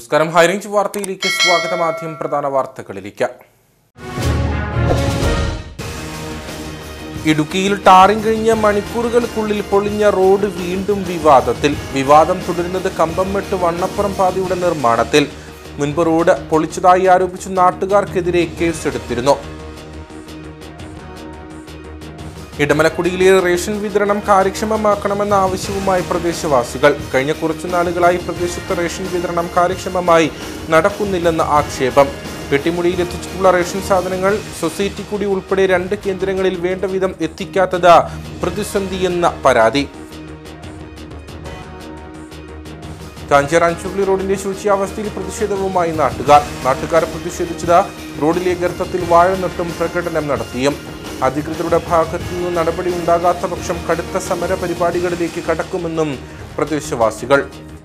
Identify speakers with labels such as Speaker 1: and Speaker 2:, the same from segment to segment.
Speaker 1: നമസ്കാരം ഹൈറേഞ്ച് വാർത്തയിലേക്ക് സ്വാഗതം ആദ്യം പ്രധാന വാർത്തകളിലേക്ക് ഇടുക്കിയിൽ ടാറിങ് കഴിഞ്ഞ മണിക്കൂറുകൾക്കുള്ളിൽ പൊളിഞ്ഞ റോഡ് വീണ്ടും വിവാദത്തിൽ വിവാദം തുടരുന്നത് കമ്പംമെട്ട് വണ്ണപ്പുറം പാതയുടെ നിർമ്മാണത്തിൽ മുൻപ് റോഡ് പൊളിച്ചതായി ആരോപിച്ചു നാട്ടുകാർക്കെതിരെ കേസെടുത്തിരുന്നു ഇടമലക്കുടിയിലെ റേഷൻ വിതരണം കാര്യക്ഷമമാക്കണമെന്ന ആവശ്യവുമായി പ്രദേശവാസികൾ കഴിഞ്ഞ കുറച്ചു നാളുകളായി പ്രദേശത്ത് റേഷൻ വിതരണം കാര്യക്ഷമമായി നടക്കുന്നില്ലെന്ന ആക്ഷേപം പെട്ടിമുടിയിൽ എത്തിച്ചിട്ടുള്ള റേഷൻ സാധനങ്ങൾ സൊസൈറ്റി കൂടി ഉൾപ്പെടെ രണ്ട് കേന്ദ്രങ്ങളിൽ വേണ്ട വിധം എത്തിക്കാത്തത് പ്രതിസന്ധിയെന്ന പരാതി കാഞ്ചിയാർ അഞ്ചുള്ളി റോഡിന്റെ ശൂച്യാവസ്ഥയിൽ പ്രതിഷേധവുമായി നാട്ടുകാർ നാട്ടുകാർ പ്രതിഷേധിച്ചത് റോഡിലെ ഗർത്തത്തിൽ വാഴ നട്ടും പ്രകടനം നടത്തിയും അധികൃതരുടെ ഭാഗത്തു നിന്ന് നടപടി ഉണ്ടാകാത്ത പക്ഷം കടുത്ത സമര പരിപാടികളിലേക്ക് കടക്കുമെന്നും പ്രദേശവാസികൾ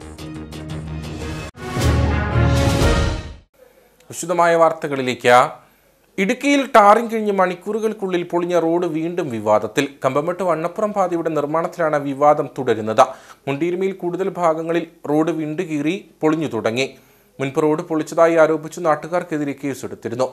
Speaker 1: വിശദമായ വാർത്തകളിലേക്ക് ഇടുക്കിയിൽ ടാറിങ് കഴിഞ്ഞ് മണിക്കൂറുകൾക്കുള്ളിൽ പൊളിഞ്ഞ റോഡ് വീണ്ടും വിവാദത്തിൽ കമ്പമെട്ട് വണ്ണപ്പുറം പാതയുടെ നിർമ്മാണത്തിലാണ് വിവാദം തുടരുന്നത് മുണ്ടീരുമയിൽ കൂടുതൽ ഭാഗങ്ങളിൽ റോഡ് വിണ്ടുകീറി പൊളിഞ്ഞു തുടങ്ങി മുൻപ് റോഡ് പൊളിച്ചതായി ആരോപിച്ചു നാട്ടുകാർക്കെതിരെ കേസെടുത്തിരുന്നു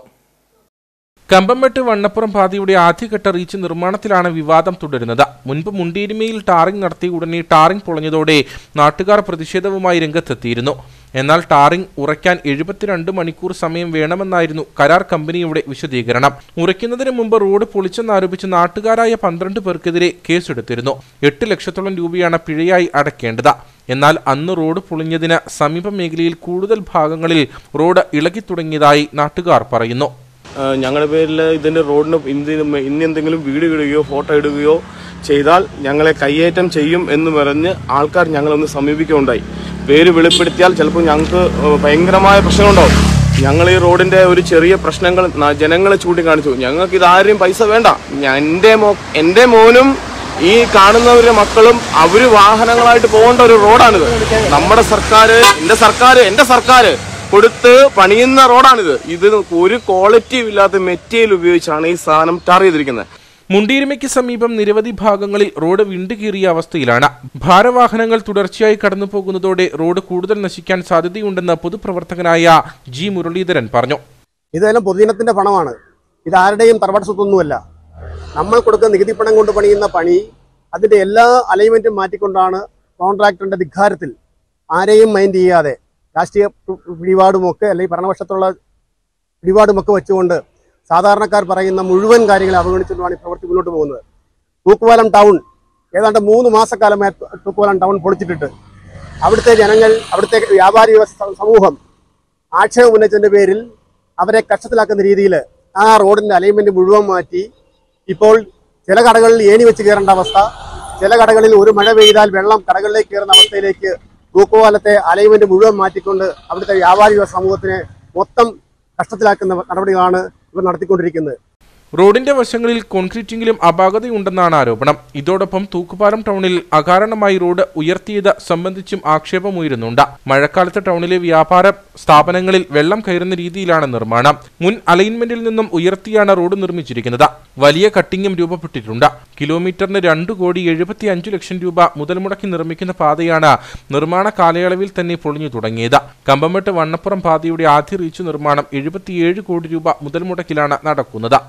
Speaker 1: കമ്പംമെട്ട് വണ്ണപ്പുറം പാതയുടെ ആദ്യഘട്ട റീച്ച് നിർമ്മാണത്തിലാണ് വിവാദം തുടരുന്നത് മുൻപ് മുണ്ടീരിമയിൽ ടാറിംഗ് നടത്തി ഉടനെ ടാറിംഗ് പൊളഞ്ഞതോടെ നാട്ടുകാർ പ്രതിഷേധവുമായി രംഗത്തെത്തിയിരുന്നു എന്നാൽ ടാറിംഗ് ഉറയ്ക്കാൻ എഴുപത്തിരണ്ട് മണിക്കൂർ സമയം വേണമെന്നായിരുന്നു കരാർ കമ്പനിയുടെ വിശദീകരണം ഉറയ്ക്കുന്നതിന് മുമ്പ് റോഡ് പൊളിച്ചെന്നാരോപിച്ച് നാട്ടുകാരായ പന്ത്രണ്ട് പേർക്കെതിരെ കേസെടുത്തിരുന്നു എട്ട് ലക്ഷത്തോളം രൂപയാണ് പിഴയായി അടയ്ക്കേണ്ടത് എന്നാൽ അന്ന് റോഡ് പൊളിഞ്ഞതിന് സമീപ മേഖലയിൽ കൂടുതൽ ഭാഗങ്ങളിൽ റോഡ് ഇളകി തുടങ്ങിയതായി നാട്ടുകാർ പറയുന്നു
Speaker 2: ഞങ്ങളുടെ പേരിൽ ഇതിന്റെ റോഡിന് ഇന്ന് ഇനി എന്തെങ്കിലും വീട് ഇടുകയോ ഫോട്ടോ ഇടുകയോ ചെയ്താൽ ഞങ്ങളെ കയ്യേറ്റം ചെയ്യും എന്ന് പറഞ്ഞ് ആൾക്കാർ ഞങ്ങളൊന്ന് സമീപിക്കുകയുണ്ടായി പേര് വെളിപ്പെടുത്തിയാൽ ചിലപ്പോൾ ഞങ്ങൾക്ക് ഭയങ്കരമായ പ്രശ്നങ്ങളുണ്ടാവും ഞങ്ങൾ ഈ റോഡിന്റെ ഒരു ചെറിയ പ്രശ്നങ്ങൾ ന- ജനങ്ങളെ ചൂണ്ടിക്കാണിച്ചു ഞങ്ങൾക്ക് ഇതാരെയും പൈസ വേണ്ട ഞാൻ എൻ്റെ മോ എൻ്റെ മോനും ഈ കാണുന്നവരുടെ മക്കളും അവര് വാഹനങ്ങളായിട്ട് പോകേണ്ട ഒരു റോഡാണിത് നമ്മുടെ സർക്കാർ എൻ്റെ സർക്കാർ എൻ്റെ സർക്കാർ കൊടുത്ത് പണിയുന്ന റോഡാണിത് ഇത് ഒരു ക്വാളിറ്റിയും ഇല്ലാത്ത മെറ്റീരിയൽ ഉപയോഗിച്ചാണ് ഈ സാധനം ടാർ ചെയ്തിരിക്കുന്നത്
Speaker 1: മുണ്ടീരിമയ്ക്ക് സമീപം നിരവധി ഭാഗങ്ങളിൽ റോഡ് വിണ്ടുകീറിയ അവസ്ഥയിലാണ് ഭാരവാഹനങ്ങൾ തുടർച്ചയായി കടന്നു പോകുന്നതോടെ റോഡ് കൂടുതൽ നശിക്കാൻ സാധ്യതയുണ്ടെന്ന് പൊതുപ്രവർത്തകനായ ജി മുരളീധരൻ പറഞ്ഞു
Speaker 3: ഇതെല്ലാം പൊതുജനത്തിന്റെ പണമാണ് ഇത് ആരുടെയും തറവാട് സ്വത്തൊന്നുമല്ല നമ്മൾ കൊടുക്കുന്ന നികുതി പണം കൊണ്ട് പണിയുന്ന പണി അതിന്റെ എല്ലാ അലൈൻമെന്റും മാറ്റിക്കൊണ്ടാണ് കോൺട്രാക്ടറിന്റെ ധിക്കാരത്തിൽ ആരെയും മൈൻഡ് ചെയ്യാതെ രാഷ്ട്രീയ പിടിപാടുമൊക്കെ അല്ലെങ്കിൽ ഭരണപക്ഷത്തുള്ള പിടിപാടുമൊക്കെ വെച്ചുകൊണ്ട് സാധാരണക്കാർ പറയുന്ന മുഴുവൻ കാര്യങ്ങളെ അവഗണിച്ചുകൊണ്ടാണ് ഈ പ്രവൃത്തി മുന്നോട്ട് പോകുന്നത് തൂക്കുപാലം ടൗൺ ഏതാണ്ട് മൂന്ന് മാസക്കാലമായി തൂക്കുപാലം ടൗൺ പൊളിച്ചിട്ടിട്ട് അവിടുത്തെ ജനങ്ങൾ അവിടുത്തെ വ്യാപാരി വ്യവസ്ഥ സമൂഹം ആക്ഷേപം ഉന്നയിച്ചതിന്റെ പേരിൽ അവരെ കഷ്ടത്തിലാക്കുന്ന രീതിയിൽ ആ റോഡിന്റെ അലൈൻമെന്റ് മുഴുവൻ മാറ്റി ഇപ്പോൾ ചില കടകളിൽ ഏണി വെച്ച് കയറേണ്ട അവസ്ഥ ചില കടകളിൽ ഒരു മഴ പെയ്താൽ വെള്ളം കടകളിലേക്ക് കയറുന്ന അവസ്ഥയിലേക്ക് തൂക്കുപാലത്തെ അലൈൻമെന്റ് മുഴുവൻ മാറ്റിക്കൊണ്ട് അവിടുത്തെ വ്യാപാരി വ്യവസ്ഥ സമൂഹത്തിനെ മൊത്തം കഷ്ടത്തിലാക്കുന്ന നടപടികളാണ് ഇവർ നടത്തിക്കൊണ്ടിരിക്കുന്നത്
Speaker 1: റോഡിന്റെ വശങ്ങളിൽ കോൺക്രീറ്റിംഗിലും അപാകതയുണ്ടെന്നാണ് ആരോപണം ഇതോടൊപ്പം തൂക്കുപാലം ടൗണിൽ അകാരണമായി റോഡ് ഉയർത്തിയത് സംബന്ധിച്ചും ആക്ഷേപമുയരുന്നുണ്ട് മഴക്കാലത്ത് ടൗണിലെ വ്യാപാര സ്ഥാപനങ്ങളിൽ വെള്ളം കയറുന്ന രീതിയിലാണ് നിർമ്മാണം മുൻ അലൈൻമെന്റിൽ നിന്നും ഉയർത്തിയാണ് റോഡ് നിർമ്മിച്ചിരിക്കുന്നത് വലിയ കട്ടിങ്ങും രൂപപ്പെട്ടിട്ടുണ്ട് കിലോമീറ്ററിന് രണ്ട് കോടി എഴുപത്തി അഞ്ചു ലക്ഷം രൂപ മുതൽ മുടക്കി നിർമ്മിക്കുന്ന പാതയാണ് നിർമ്മാണ കാലയളവിൽ തന്നെ പൊളിഞ്ഞു തുടങ്ങിയത് കമ്പമെട്ട് വണ്ണപ്പുറം പാതയുടെ ആദ്യ റീച്ച് നിർമ്മാണം എഴുപത്തിയേഴ് കോടി രൂപ മുതൽ മുടക്കിലാണ് നടക്കുന്നത്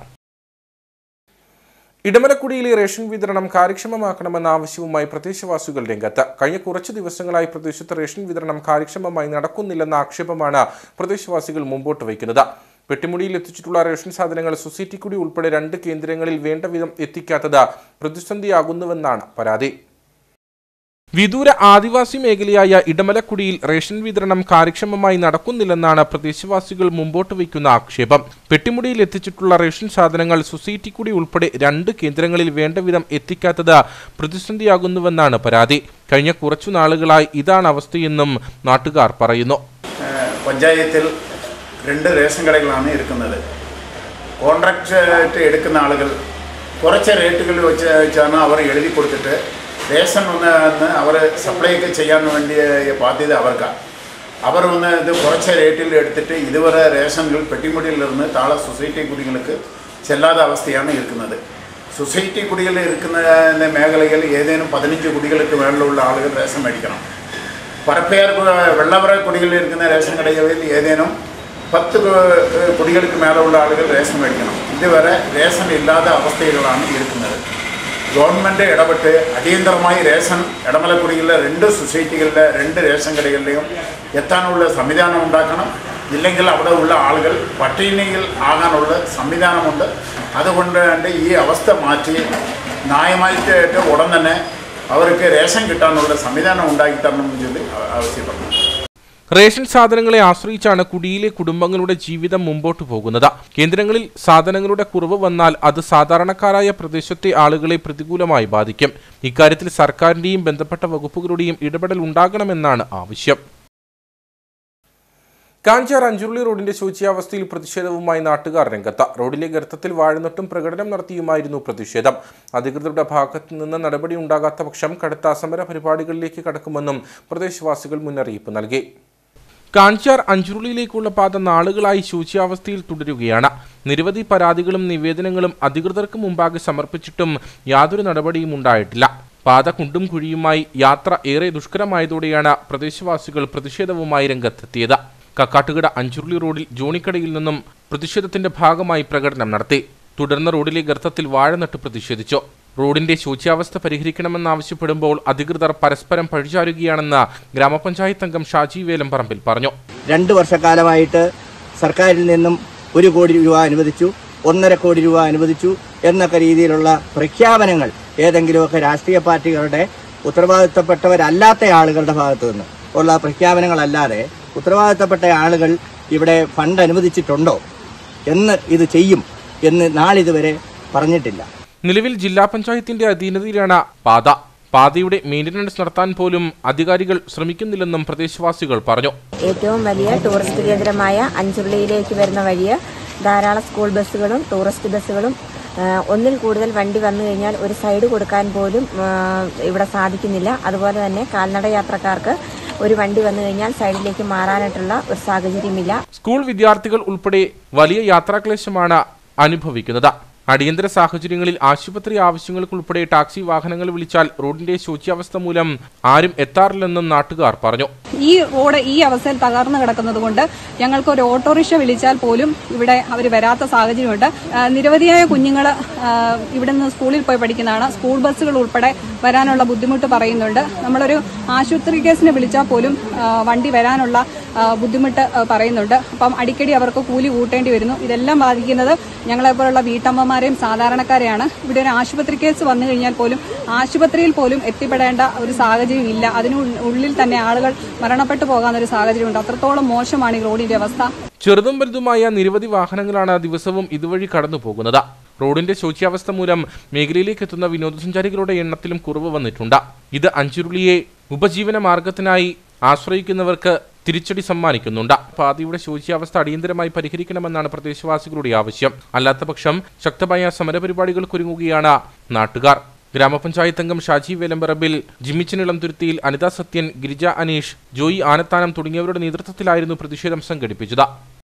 Speaker 1: ഇടമലക്കുടിയിലെ റേഷൻ വിതരണം കാര്യക്ഷമമാക്കണമെന്ന ആവശ്യവുമായി പ്രദേശവാസികൾ രംഗത്ത് കഴിഞ്ഞ കുറച്ചു ദിവസങ്ങളായി പ്രദേശത്ത് റേഷൻ വിതരണം കാര്യക്ഷമമായി നടക്കുന്നില്ലെന്ന ആക്ഷേപമാണ് പ്രദേശവാസികൾ മുമ്പോട്ട് വയ്ക്കുന്നത് പെട്ടിമുടിയിൽ എത്തിച്ചിട്ടുള്ള റേഷൻ സാധനങ്ങൾ സൊസൈറ്റി കൂടി ഉൾപ്പെടെ രണ്ട് കേന്ദ്രങ്ങളിൽ വേണ്ട വിധം എത്തിക്കാത്തത് പ്രതിസന്ധിയാകുന്നുവെന്നാണ് പരാതി വിദൂര ആദിവാസി മേഖലയായ ഇടമലക്കുടിയിൽ റേഷൻ വിതരണം കാര്യക്ഷമമായി നടക്കുന്നില്ലെന്നാണ് പ്രദേശവാസികൾ മുമ്പോട്ട് വയ്ക്കുന്ന ആക്ഷേപം പെട്ടിമുടിയിൽ എത്തിച്ചിട്ടുള്ള റേഷൻ സാധനങ്ങൾ സൊസൈറ്റി കൂടി ഉൾപ്പെടെ രണ്ട് കേന്ദ്രങ്ങളിൽ വേണ്ട വിധം എത്തിക്കാത്തത് പ്രതിസന്ധിയാകുന്നുവെന്നാണ് പരാതി കഴിഞ്ഞ കുറച്ചു നാളുകളായി ഇതാണ് അവസ്ഥയെന്നും നാട്ടുകാർ പറയുന്നു
Speaker 4: ഏഹ് പഞ്ചായത്തിൽ രണ്ട് റേഷൻ കടകളാണ് എടുക്കുന്നത് കോൺട്രാക്റ്റ് എടുക്കുന്ന ആളുകൾ കുറച്ച് റേറ്റുകൾ വെച്ച് വെച്ചാണ് അവർ എഴുതി കൊടുത്തിട്ട് റേഷൻ ഒന്ന് ഒന്ന് അവർ സപ്ലൈ ഒക്കെ ചെയ്യാൻ വേണ്ടിയ ബാധ്യത അവർക്കാണ് അവർ ഒന്ന് ഇത് കുറച്ച് റേറ്റിൽ എടുത്തിട്ട് ഇതുവരെ റേഷനുകൾ പെട്ടിമുടിയിൽ നിന്ന് താഴെ സൊസൈറ്റി കുടികൾക്ക് ചെല്ലാത്ത അവസ്ഥയാണ് ഇരിക്കുന്നത് സൊസൈറ്റി കുടികൾ ഇരിക്കുന്ന മേഖലയിൽ ഏതേനും പതിനഞ്ച് കുടികൾക്ക് മേളിലുള്ള ആളുകൾ റേഷൻ മേടിക്കണം പരപ്പേർ വെള്ളവറ കുടികളിൽ ഇരിക്കുന്ന റേഷൻ കടകളിൽ ഏതേനും പത്ത് കു- കുടികൾക്ക് മേലുള്ള ആളുകൾ റേഷൻ മേടിക്കണം ഇതുവരെ റേഷൻ ഇല്ലാത്ത അവസ്ഥയിലാണ് ഇരിക്കുന്നത് ഗവൺമെൻറ് ഇടപെട്ട് അടിയന്തരമായി റേഷൻ ഇടമലക്കുടിയിലെ രണ്ട് സൊസൈറ്റികളിലെ രണ്ട് റേഷൻ കടകളിലെയും എത്താനുള്ള സംവിധാനം ഉണ്ടാക്കണം ഇല്ലെങ്കിൽ അവിടെ ഉള്ള ആളുകൾ പട്ടിണിയിൽ ആകാനുള്ള സംവിധാനമുണ്ട് അതുകൊണ്ട് തന്നെ ഈ അവസ്ഥ മാറ്റി ന്യായമായിട്ട് ഉടൻ തന്നെ അവർക്ക് റേഷൻ കിട്ടാനുള്ള സംവിധാനം ഉണ്ടാക്കി തരണമെന്ന് ചൊല്ലി ആവശ്യപ്പെടുന്നു
Speaker 1: റേഷൻ സാധനങ്ങളെ ആശ്രയിച്ചാണ് കുടിയിലെ കുടുംബങ്ങളുടെ ജീവിതം മുമ്പോട്ടു പോകുന്നത് കേന്ദ്രങ്ങളിൽ സാധനങ്ങളുടെ കുറവ് വന്നാൽ അത് സാധാരണക്കാരായ പ്രദേശത്തെ ആളുകളെ പ്രതികൂലമായി ബാധിക്കും ഇക്കാര്യത്തിൽ സർക്കാരിന്റെയും ബന്ധപ്പെട്ട വകുപ്പുകളുടെയും ഇടപെടൽ ഉണ്ടാകണമെന്നാണ് ആവശ്യം കാഞ്ചാർ അഞ്ചുരുളി റോഡിന്റെ ശോച്യാവസ്ഥയിൽ പ്രതിഷേധവുമായി നാട്ടുകാർ രംഗത്ത് റോഡിലെ ഗർത്തത്തിൽ വാഴനട്ടും പ്രകടനം നടത്തിയുമായിരുന്നു പ്രതിഷേധം അധികൃതരുടെ ഭാഗത്തു നിന്ന് നടപടി ഉണ്ടാകാത്ത പക്ഷം കടുത്ത സമര പരിപാടികളിലേക്ക് കടക്കുമെന്നും പ്രദേശവാസികൾ മുന്നറിയിപ്പ് നൽകി കാഞ്ചാർ അഞ്ചുരുളിയിലേക്കുള്ള പാത നാളുകളായി ശോച്യാവസ്ഥയിൽ തുടരുകയാണ് നിരവധി പരാതികളും നിവേദനങ്ങളും അധികൃതർക്ക് മുമ്പാകെ സമർപ്പിച്ചിട്ടും യാതൊരു നടപടിയും ഉണ്ടായിട്ടില്ല പാത കുണ്ടും കുഴിയുമായി യാത്ര ഏറെ ദുഷ്കരമായതോടെയാണ് പ്രദേശവാസികൾ പ്രതിഷേധവുമായി രംഗത്തെത്തിയത് കക്കാട്ടുകട അഞ്ചുരുളി റോഡിൽ ജോണിക്കടയിൽ നിന്നും പ്രതിഷേധത്തിന്റെ ഭാഗമായി പ്രകടനം നടത്തി തുടർന്ന് റോഡിലെ ഗർത്തത്തിൽ വാഴ നട്ട് പ്രതിഷേധിച്ചു റോഡിന്റെ ശോച്യാവസ്ഥ പരിഹരിക്കണമെന്നാവശ്യപ്പെടുമ്പോൾ അധികൃതർ പരസ്പരം പഴിചാരുകയാണെന്ന് ഗ്രാമപഞ്ചായത്ത് അംഗം ഷാജി വേലംപറമ്പിൽ പറഞ്ഞു
Speaker 5: രണ്ട് വർഷക്കാലമായിട്ട് സർക്കാരിൽ നിന്നും ഒരു കോടി രൂപ അനുവദിച്ചു ഒന്നര കോടി രൂപ അനുവദിച്ചു എന്നൊക്കെ രീതിയിലുള്ള പ്രഖ്യാപനങ്ങൾ ഏതെങ്കിലുമൊക്കെ രാഷ്ട്രീയ പാർട്ടികളുടെ ഉത്തരവാദിത്തപ്പെട്ടവരല്ലാത്ത ആളുകളുടെ ഭാഗത്തു നിന്ന് ഉള്ള പ്രഖ്യാപനങ്ങളല്ലാതെ ഉത്തരവാദിത്തപ്പെട്ട ആളുകൾ ഇവിടെ ഫണ്ട് അനുവദിച്ചിട്ടുണ്ടോ എന്ന് ഇത് ചെയ്യും എന്ന് നാളിതുവരെ പറഞ്ഞിട്ടില്ല
Speaker 1: നിലവിൽ ജില്ലാ പഞ്ചായത്തിന്റെ അധീനതയിലാണ് പാത പാതയുടെ മെയിന്റനൻസ് നടത്താൻ പോലും അധികാരികൾ ശ്രമിക്കുന്നില്ലെന്നും പ്രദേശവാസികൾ പറഞ്ഞു
Speaker 6: ഏറ്റവും വലിയ ടൂറിസ്റ്റ് കേന്ദ്രമായ അഞ്ചുള്ളിയിലേക്ക് വരുന്ന വഴിയെ ധാരാളം സ്കൂൾ ബസ്സുകളും ടൂറിസ്റ്റ് ബസ്സുകളും ആ, ഒന്നിൽ കൂടുതൽ വണ്ടി വന്നു കഴിഞ്ഞാൽ ഒരു സൈഡ് കൊടുക്കാൻ പോലും ആ, ഇവിടെ സാധിക്കുന്നില്ല അതുപോലെ തന്നെ കാൽനട യാത്രക്കാർക്ക് ഒരു വണ്ടി വന്നു കഴിഞ്ഞാൽ സൈഡിലേക്ക് മാറാനായിട്ടുള്ള ഒരു സാഹചര്യമില്ല
Speaker 1: സ്കൂൾ വിദ്യാർത്ഥികൾ ഉൾപ്പെടെ വലിയ യാത്രാക്ലേശമാണ് അനുഭവിക്കുന്നത് അടിയന്തര സാഹചര്യങ്ങളിൽ ആശുപത്രി ആവശ്യങ്ങൾക്കുൾപ്പെടെ ടാക്സി വാഹനങ്ങൾ വിളിച്ചാൽ റോഡിന്റെ ശോച്യാവസ്ഥ മൂലം ആരും എത്താറില്ലെന്നും നാട്ടുകാർ പറഞ്ഞു
Speaker 7: ഈ റോഡ് ഈ അവസ്ഥയിൽ തകർന്നു കിടക്കുന്നത് കൊണ്ട് ഞങ്ങൾക്ക് ഒരു ഓട്ടോറിക്ഷ വിളിച്ചാൽ പോലും ഇവിടെ അവർ വരാത്ത സാഹചര്യമുണ്ട് ആ, നിരവധിയായ കുഞ്ഞുങ്ങൾ ഇവിടെ നിന്ന് സ്കൂളിൽ പോയി പഠിക്കുന്നതാണ് സ്കൂൾ ബസ്സുകൾ ഉൾപ്പെടെ വരാനുള്ള ബുദ്ധിമുട്ട് പറയുന്നുണ്ട് നമ്മളൊരു ആശുപത്രി കേസിന് വിളിച്ചാൽ പോലും ആ, വണ്ടി വരാനുള്ള ആ, ബുദ്ധിമുട്ട് ആ, പറയുന്നുണ്ട് അപ്പം അടിക്കടി അവർക്ക് കൂലി കൂട്ടേണ്ടി വരുന്നു ഇതെല്ലാം ബാധിക്കുന്നത് ഞങ്ങളെപ്പോലുള്ള വീട്ടമ്മമാരെയും സാധാരണക്കാരെയാണ് ഇവിടെ ഒരു ആശുപത്രി കേസ് വന്നു കഴിഞ്ഞാൽ പോലും ആശുപത്രിയിൽ പോലും എത്തിപ്പെടേണ്ട ഒരു സാഹചര്യം ഇല്ല അതിനു ഉള്ളിൽ തന്നെ ആളുകൾ മരണപ്പെട്ടു പോകാൻ ഒരു സാഹചര്യമുണ്ട് അത്രത്തോളം മോശമാണ് ഈ റോഡിന്റെ അവസ്ഥ
Speaker 1: ചെറുതും വലുതുമായ നിരവധി വാഹനങ്ങളാണ് ദിവസവും ഇതുവഴി കടന്നു പോകുന്നത് റോഡിന്റെ ശോച്യാവസ്ഥ മൂലം മേഖലയിലേക്ക് എത്തുന്ന വിനോദസഞ്ചാരികളുടെ എണ്ണത്തിലും കുറവ് വന്നിട്ടുണ്ട് ഇത് അഞ്ചുരുളിയെ ഉപജീവന മാർഗത്തിനായി ആശ്രയിക്കുന്നവർക്ക് തിരിച്ചടി സമ്മാനിക്കുന്നുണ്ട് പാതയുടെ ശോച്യാവസ്ഥ അടിയന്തരമായി പരിഹരിക്കണമെന്നാണ് പ്രദേശവാസികളുടെ ആവശ്യം അല്ലാത്തപക്ഷം ശക്തമായ സമരപരിപാടികൾക്കൊരുങ്ങുകയാണ് നാട്ടുകാർ ഗ്രാമപഞ്ചായത്ത് അംഗം ഷാജി വേലമ്പറമ്പിൽ ജിമ്മിച്ചനിളം തുരുത്തിയിൽ അനിത സത്യൻ ഗിരിജ അനീഷ് ജോയി ആനത്താനം തുടങ്ങിയവരുടെ നേതൃത്വത്തിലായിരുന്നു പ്രതിഷേധം സംഘടിപ്പിച്ചത്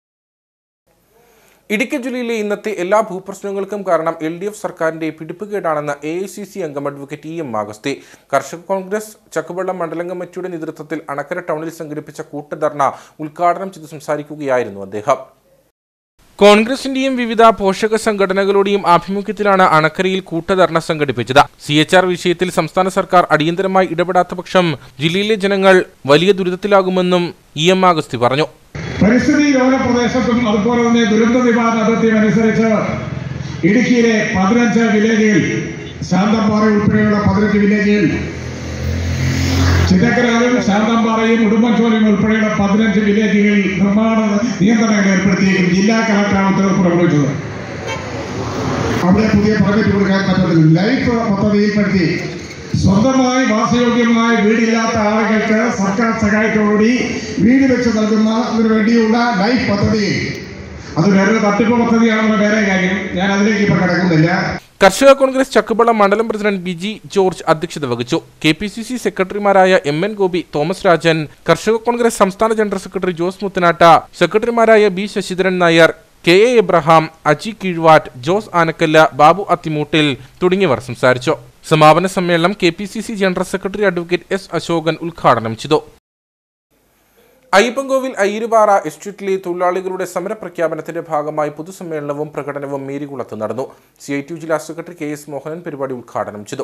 Speaker 1: ഇടുക്കി ജില്ലയിലെ ഇന്നത്തെ എല്ലാ ഭൂപ്രശ്നങ്ങൾക്കും കാരണം എൽ ഡി എഫ് സർക്കാരിന്റെ പിടിപ്പുകേടാണെന്ന് എ ഐ സി സി അംഗം അഡ്വക്കേറ്റ് ഇ എം ആഗസ്തി കർഷക കോൺഗ്രസ് ചക്കുവള്ളം മണ്ഡലം കമ്മിറ്റിയുടെ നേതൃത്വത്തിൽ അണക്കര ടൗണിൽ സംഘടിപ്പിച്ച കൂട്ടുധർണ ഉദ്ഘാടനം ചെയ്ത് സംസാരിക്കുകയായിരുന്നു അദ്ദേഹം കോൺഗ്രസിന്റെയും വിവിധ പോഷക സംഘടനകളുടെയും ആഭിമുഖ്യത്തിലാണ് അണക്കരയിൽ കൂട്ടധർണ സംഘടിപ്പിച്ചത് സി എച്ച് ആർ വിഷയത്തിൽ സംസ്ഥാന സർക്കാർ അടിയന്തരമായി ഇടപെടാത്ത പക്ഷം ജില്ലയിലെ ജനങ്ങൾ വലിയ ദുരിതത്തിലാകുമെന്നും ഇ എം ആഗസ്തി പറഞ്ഞു
Speaker 8: പരിസ്ഥിതി ലോല പ്രദേശത്തും അതുപോലെ തന്നെ ദുരന്ത നിവാരണ അതിർത്തിയും അനുസരിച്ച് ഇടുക്കിയിലെ പതിനഞ്ച് വില്ലേജുകൾ ശാന്തമ്പാറ ഉൾപ്പെടെയുള്ള പതിനഞ്ച് വില്ലേജുകൾ ചിതക്കരാലും ശാന്തമ്പാറയും ഉടുമ്പൻചോലയും ഉൾപ്പെടെയുള്ള പതിനഞ്ച് വില്ലേജുകളിൽ നിർമ്മാണ നിയന്ത്രണങ്ങൾ ഏർപ്പെടുത്തിയേക്കും ജില്ലാ കളക്ടറാണ് ഉത്തരവ് പുറപ്പെടുവിച്ചത് അവിടെ പുതിയ പെർമിറ്റ് കൊടുക്കാൻ പറ്റത്തില്ല ലൈഫ് പദ്ധതിയിൽപ്പെടുത്തി സ്വന്തമായി വാസയോഗ്യമായ വീടില്ലാത്ത ആളുകൾക്ക് സർക്കാർ സഹായത്തോടുകൂടി വീട് വെച്ച് നൽകുന്നതിന് വേണ്ടിയുള്ള ലൈഫ് പദ്ധതി അത് വേറെ തട്ടിപ്പ് പദ്ധതിയാണെന്നുള്ള വേറെ കാര്യം ഞാൻ അതിലേക്ക് ഇപ്പൊ കിടക്കുന്നില്ല
Speaker 1: കർഷക കോൺഗ്രസ് ചക്കുപള്ളം മണ്ഡലം പ്രസിഡന്റ് ബിജി ജോർജ് അധ്യക്ഷത വഹിച്ചു കെ പി സി സി സെക്രട്ടറിമാരായ എം എൻ ഗോപി തോമസ് രാജൻ കർഷക കോൺഗ്രസ് സംസ്ഥാന ജനറൽ സെക്രട്ടറി ജോസ് മുത്തനാട്ട സെക്രട്ടറിമാരായ B Sasidharan Nair K A Abraham Aji Keezhvatt Jose Anakkalla Babu Athimoottil തുടങ്ങിയവർ സംസാരിച്ചു സമാപന സമ്മേളനം K P C C general secretary advocate S Ashokan ഉദ്ഘാടനം ചെയ്തു അയ്യപ്പൻകോവിൽ അയ്യരുപാറ എസ്റ്റേറ്റിലെ തൊഴിലാളികളുടെ സമരപ്രഖ്യാപനത്തിന്റെ ഭാഗമായി പൊതുസമ്മേളനവും പ്രകടനവും മേരികുളത്ത് നടന്നു സി ഐ ടി യു ജില്ലാ സെക്രട്ടറി കെ എസ് മോഹനൻ പരിപാടി ഉദ്ഘാടനം ചെയ്തു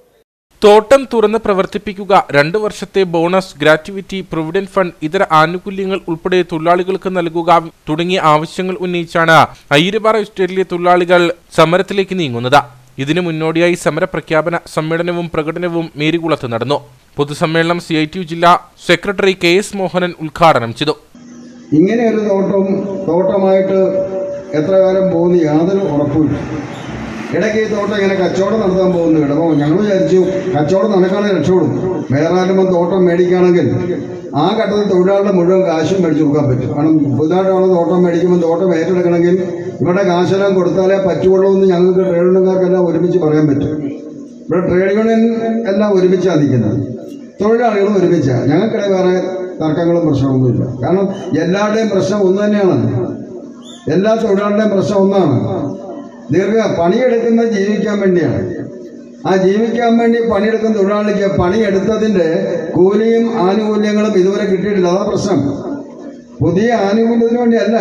Speaker 1: തോട്ടം തുറന്ന് പ്രവർത്തിപ്പിക്കുക രണ്ട് വർഷത്തെ ബോണസ് ഗ്രാറ്റുവിറ്റി പ്രൊവിഡന്റ് ഫണ്ട് ഇതര ആനുകൂല്യങ്ങൾ ഉൾപ്പെടെ തൊഴിലാളികൾക്ക് നൽകുക തുടങ്ങിയ ആവശ്യങ്ങൾ ഉന്നയിച്ചാണ് അയ്യരുപാറ എസ്റ്റേറ്റിലെ തൊഴിലാളികൾ സമരത്തിലേക്ക് നീങ്ങുന്നത് ഇതിനു മുന്നോടിയായി സമരപ്രഖ്യാപന സമ്മേളനവും പ്രകടനവും മേരികുളത്ത് നടന്നു പൊതുസമ്മേളനം സി ഐ ടി യു ജില്ലാ സെക്രട്ടറി കെ എസ് മോഹനൻ ഉദ്ഘാടനം ചെയ്തു
Speaker 9: ഇങ്ങനെ ഒരു തോട്ടം തോട്ടമായിട്ട് എത്ര കാലം പോകുന്ന യാതൊരു ഉറപ്പുമില്ല ഇടയ്ക്ക് ഈ തോട്ടം ഇങ്ങനെ കച്ചവടം നടത്താൻ പോകുന്നുണ്ട് അപ്പോൾ ഞങ്ങൾ വിചാരിച്ചു കച്ചവടം നടക്കുകയാണെങ്കിൽ രക്ഷപ്പെടും വേറെ ആരും തോട്ടം മേടിക്കുകയാണെങ്കിൽ ആ ഘട്ടത്തിൽ തൊഴിലാളിയുടെ മുഴുവൻ കാശും മേടിച്ചു കൊടുക്കാൻ പറ്റും കാരണം പുതുതായിട്ടാണ് തോട്ടം മേടിക്കുമ്പോൾ തോട്ടം ഏറ്റെടുക്കണമെങ്കിൽ ഇവിടെ കാശെല്ലാം കൊടുത്താലേ പറ്റുള്ളൂ എന്ന് ഞങ്ങൾക്ക് ട്രേഡ് യൂണിയൻകാർക്കെല്ലാം ഒരുമിച്ച് പറയാൻ പറ്റും ഇവിടെ ട്രേഡ് യൂണിയൻ എല്ലാം ഒരുമിച്ചാണ് നിൽക്കുന്നത് തൊഴിലാളികളും ഒരുമിച്ചാണ് ഞങ്ങൾക്കിടെ വേറെ തർക്കങ്ങളും പ്രശ്നമൊന്നുമില്ല കാരണം എല്ലാവരുടെയും പ്രശ്നം ഒന്ന് തന്നെയാണ് എല്ലാ തൊഴിലാളികളുടെയും പ്രശ്നം ഒന്നാണ് ദീർഘ പണിയെടുക്കുന്നത് ജീവിക്കാൻ വേണ്ടിയാണ് ആ ജീവിക്കാൻ വേണ്ടി പണിയെടുക്കുന്ന തൊഴിലാളിക്ക് പണിയെടുത്തതിന്റെ കൂലിയും ആനുകൂല്യങ്ങളും ഇതുവരെ കിട്ടിയിട്ടില്ല അതാ പ്രശ്നം പുതിയ ആനുകൂല്യത്തിന് വേണ്ടിയല്ല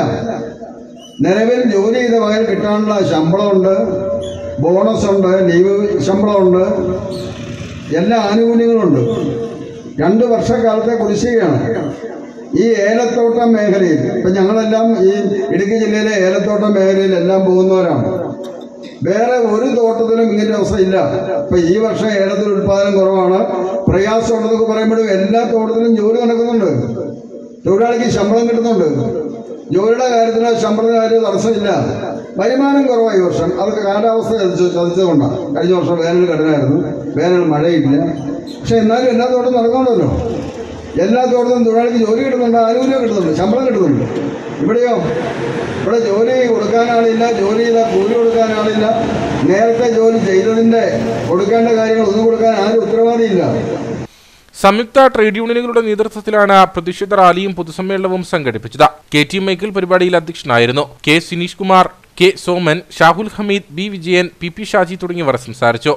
Speaker 9: നിലവിൽ ജോലി ചെയ്ത വകയിൽ കിട്ടാനുള്ള ശമ്പളമുണ്ട് ബോണസ് ഉണ്ട് ലീവ് ശമ്പളമുണ്ട് എല്ലാ ആനുകൂല്യങ്ങളുണ്ട് രണ്ട് വർഷക്കാലത്തെ കുടിശ്ശികയാണ് ഈ ഏലത്തോട്ടം മേഖലയിൽ ഇപ്പം ഞങ്ങളെല്ലാം ഈ ഇടുക്കി ജില്ലയിലെ ഏലത്തോട്ടം മേഖലയിൽ എല്ലാം പോകുന്നവരാണ് വേറെ ഒരു തോട്ടത്തിലും ഇങ്ങനെ അവസ്ഥയില്ല ഇപ്പൊ ഈ വർഷം ഏലത്തിൽ ഉത്പാദനം കുറവാണ് പ്രയാസമുണ്ടെന്നൊക്കെ പറയുമ്പോഴും എല്ലാ തോട്ടത്തിലും ജോലി നടക്കുന്നുണ്ട് തൊഴിലാളിക്ക് ശമ്പളം കിട്ടുന്നുണ്ട് ജോലിയുടെ കാര്യത്തിലോ ശമ്പളത്തിന്റെ കാര്യമോ തടസ്സമില്ല വരുമാനം കുറവായി ഈ വർഷം അതൊക്കെ കാലാവസ്ഥ ചതിച്ചു ചതിച്ചതുകൊണ്ടാണ് കഴിഞ്ഞ വർഷം വേനൽ കഠിനായിരുന്നു വേനൽ മഴയില്ല പക്ഷെ എന്നാലും എല്ലാ തോട്ടം നടക്കുന്നുണ്ടല്ലോ എല്ലാ തോട്ടത്തിലും തൊഴിലാളിക്ക് ജോലി കിട്ടുന്നുണ്ട് ആനുകൂല്യം കിട്ടുന്നുണ്ട് ശമ്പളം കിട്ടുന്നുണ്ട് ഇവിടെയോ ഇവിടെ ജോലി കൊടുക്കാൻ ആളില്ല ജോലി ചെയ്ത കൂലി കൊടുക്കാൻ ആളില്ല നേരത്തെ ജോലി ചെയ്തതിന്റെ കൊടുക്കേണ്ട കാര്യങ്ങൾ ഒന്നും കൊടുക്കാൻ ആരും ഉത്തരവാദിയില്ല
Speaker 1: സംയുക്ത ട്രേഡ് യൂണിയനുകളുടെ നേതൃത്വത്തിലാണ് പ്രതിഷേധ റാലിയും പൊതുസമ്മേളനവും സംഘടിപ്പിച്ചത് കെ ടി മൈക്കിൾ പരിപാടിയിൽ അധ്യക്ഷനായിരുന്നു K Sineesh Kumar K Soman Shahul Hameed B Vijayan P P Shaji തുടങ്ങിയവർ സംസാരിച്ചു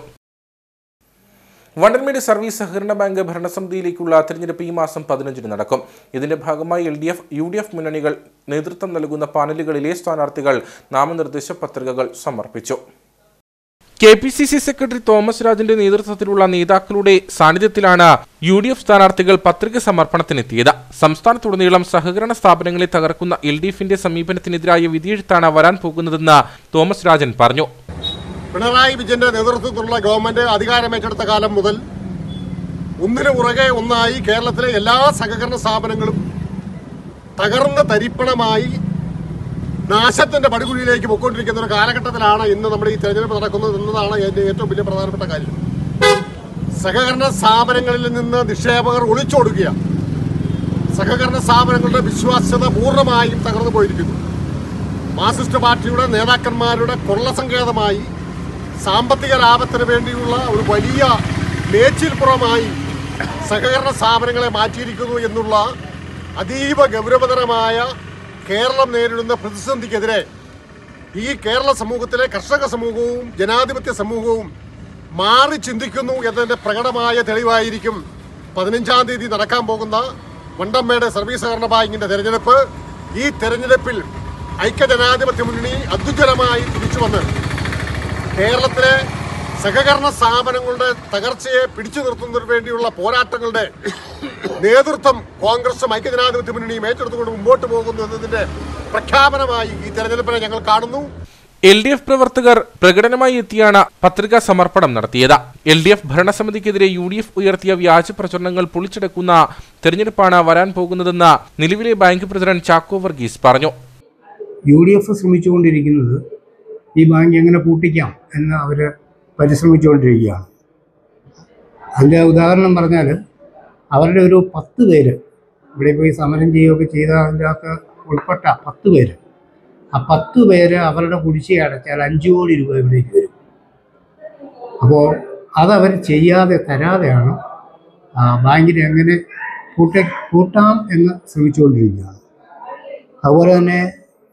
Speaker 1: വണ്ടൻമേട് സർവീസ് സഹകരണ ബാങ്ക് ഭരണസമിതിയിലേക്കുള്ള തെരഞ്ഞെടുപ്പ് ഈ മാസം പതിനഞ്ചിന് നടക്കും ഇതിന്റെ ഭാഗമായി L D F U D F മുന്നണികൾ നേതൃത്വം നൽകുന്ന പാനലുകളിലെ സ്ഥാനാർത്ഥികൾ നാമനിർദ്ദേശ പത്രികകൾ സമർപ്പിച്ചു K P C C secretary Thomas രാജിന്റെ നേതൃത്വത്തിലുള്ള നേതാക്കളുടെ സാന്നിധ്യത്തിലാണ് യു ഡി എഫ് സ്ഥാനാർത്ഥികൾ പത്രിക സമർപ്പണത്തിനെത്തിയത് സംസ്ഥാനത്തുടനീളം സഹകരണ സ്ഥാപനങ്ങളെ തകർക്കുന്ന എൽ ഡി എഫിന്റെ സമീപനത്തിനെതിരായ വിധിയെഴുത്താണ് വരാൻ പോകുന്നതെന്ന് തോമസ് രാജൻ പറഞ്ഞു
Speaker 10: പിണറായി വിജയന്റെ നേതൃത്വത്തിലുള്ള ഗവൺമെന്റ് അധികാരമേറ്റെടുത്ത കാലം മുതൽ ഒന്നിനു പുറകെ ഒന്നായി കേരളത്തിലെ എല്ലാ സഹകരണ സ്ഥാപനങ്ങളും തകർന്ന് തരിപ്പണമായി നാശത്തിന്റെ പടുകുഴിയിലേക്ക് പൊയ്ക്കൊണ്ടിരിക്കുന്ന ഒരു കാലഘട്ടത്തിലാണ് ഇന്ന് നമ്മുടെ ഈ തെരഞ്ഞെടുപ്പ് നടക്കുന്നത് എന്നതാണ് അതിന്റെ ഏറ്റവും വലിയ പ്രധാനപ്പെട്ട കാര്യം സഹകരണ സ്ഥാപനങ്ങളിൽ നിന്ന് നിക്ഷേപകർ ഒളിച്ചോടുകയാണ് സഹകരണ സ്ഥാപനങ്ങളുടെ വിശ്വാസ്യത പൂർണ്ണമായും തകർന്നു പോയിരിക്കുന്നു മാർക്സിസ്റ്റ് പാർട്ടിയുടെ നേതാക്കന്മാരുടെ കൊള്ളസങ്കേതമായി സാമ്പത്തിക ലാഭത്തിന് വേണ്ടിയുള്ള ഒരു വലിയ മേച്ചിൽപ്പുറമായി സഹകരണ സ്ഥാപനങ്ങളെ മാറ്റിയിരിക്കുന്നു എന്നുള്ള അതീവ ഗൗരവതരമായ കേരളം നേരിടുന്ന പ്രതിസന്ധിക്കെതിരെ ഈ കേരള സമൂഹത്തിലെ കർഷക സമൂഹവും ജനാധിപത്യ സമൂഹവും മാറി ചിന്തിക്കുന്നു എന്നതിൻ്റെ പ്രകടമായ തെളിവായിരിക്കും പതിനഞ്ചാം തീയതി നടക്കാൻ പോകുന്ന വണ്ടമ്മയുടെ സർവീസ് സഹകരണ ബാങ്കിന്റെ തെരഞ്ഞെടുപ്പ് ഈ തെരഞ്ഞെടുപ്പിൽ ഐക്യജനാധിപത്യ മുന്നണി അത്യുജ്വലമായി തിരിച്ചു വന്ന് കേരളത്തിലെ സഹകരണ സ്ഥാപനങ്ങളുടെ തകർച്ചയെ പിടിച്ചു നിർത്തുന്നതിന് വേണ്ടിയുള്ള പോരാട്ടങ്ങളുടെ നേതൃത്വം കോൺഗ്രസും ഐക്യജനാധിപത്യ മുന്നണിയും ഏറ്റെടുത്തുകൊണ്ട് മുമ്പോട്ട് പോകുന്നു എന്നതിന്റെ പ്രഖ്യാപനമായി ഈ തെരഞ്ഞെടുപ്പിനെ ഞങ്ങൾ കാണുന്നു
Speaker 1: എൽ ഡി എഫ് പ്രവർത്തകർ പ്രകടനമായി എത്തിയാണ് പത്രികാ സമർപ്പണം നടത്തിയത് എൽ ഡി എഫ് ഭരണസമിതിക്കെതിരെ യു ഡി എഫ് ഉയർത്തിയ വ്യാജ പ്രചരണങ്ങൾ പൊളിച്ചെടുക്കുന്ന തെരഞ്ഞെടുപ്പാണ് വരാൻ പോകുന്നതെന്ന് നിലവിലെ ബാങ്ക് പ്രസിഡന്റ് ചാക്കോ വർഗീസ് പറഞ്ഞു
Speaker 11: യു ഡി എഫ് ശ്രമിച്ചുകൊണ്ടിരിക്കുന്നത് ഈ ബാങ്ക് എങ്ങനെ പൂട്ടിക്കാം എന്ന് അവർ പരിശ്രമിച്ചുകൊണ്ടിരിക്കുകയാണ് അതിൻ്റെ ഉദാഹരണം പറഞ്ഞാൽ അവരുടെ ഒരു പത്ത് പേര് ഇവിടെ പോയി സമരം ചെയ്യുകയൊക്കെ ചെയ്ത അതിൻ്റെ അകത്ത് ഉൾപ്പെട്ട പത്ത് പേര് ആ പത്ത് പേര് അവരുടെ കുടിശ്ശിക അടച്ചാൽ അഞ്ച് കോടി രൂപ ഇവിടേക്ക് വരും അപ്പോൾ അതവർ ചെയ്യാതെ തരാതെയാണ് ആ ബാങ്കിനെ എങ്ങനെ പൂട്ട പൂട്ടാം എന്ന് ശ്രമിച്ചുകൊണ്ടിരിക്കുകയാണ് അതുപോലെ തന്നെ